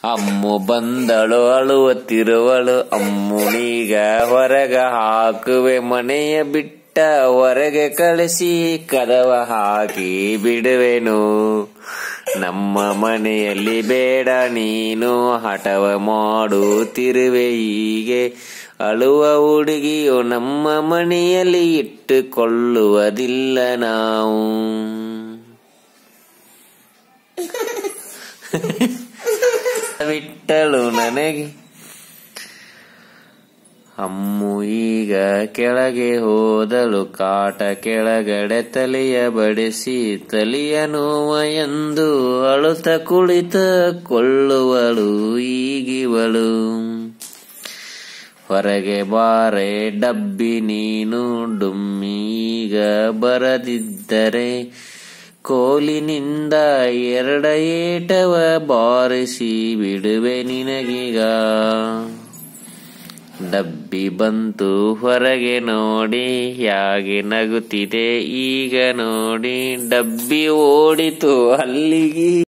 ಅಮ್ಮು ಬಂದಳು ಅಳುವತ್ತಿರುವಳು ಅಮ್ಮುನೀಗ ಹೊರಗ ಹಾಕುವೆ ಮನೆಯ ಬಿಟ್ಟ ಹೊರಗೆ ಕಳಿಸಿ ಕದವ ಹಾಕಿ ಬಿಡುವೆನು ನಮ್ಮ ಮನೆಯಲ್ಲಿ ಬೇಡ ನೀನು ಹಠವ ಮಾಡುತ್ತಿರುವೆ ಹೀಗೆ ಅಳುವ ಹುಡುಗಿಯು ನಮ್ಮ ಮನೆಯಲ್ಲಿ ಇಟ್ಟುಕೊಳ್ಳುವುದಿಲ್ಲ ನಾವು ಬಿಟ್ಟಳು ನನಗೆ ಅಮ್ಮು ಈಗ ಕೆಳಗೆ ಹೋದಳು ಕಾಟ ಕೆಳಗಡೆ ತಲೆಯ ಬಡಿಸಿ ತಲೆಯ ನೋವ ಎಂದು ಅಳುತ್ತ ಕುಳಿತ ಕೊಳ್ಳುವಳು ಈಗಿವಳು ಹೊರಗೆ ಬಾರೆ ಡಬ್ಬಿ ನೀನು ಡುಮ್ಮಿ ಈಗ ಬರದಿದ್ದರೆ ಕೋಲಿನಿಂದ ಎರಡ ಏಟವ ಬಾರಿಸಿ ಬಿಡುವೆ ನಿನಗೀಗ ಡಬ್ಬಿ ಬಂತು ಹೊರಗೆ ನೋಡಿ ಯಾಗೆ ನಗುತ್ತಿದೆ ಈಗ ನೋಡಿ ಡಬ್ಬಿ ಓಡಿತು ಅಲ್ಲಿಗೆ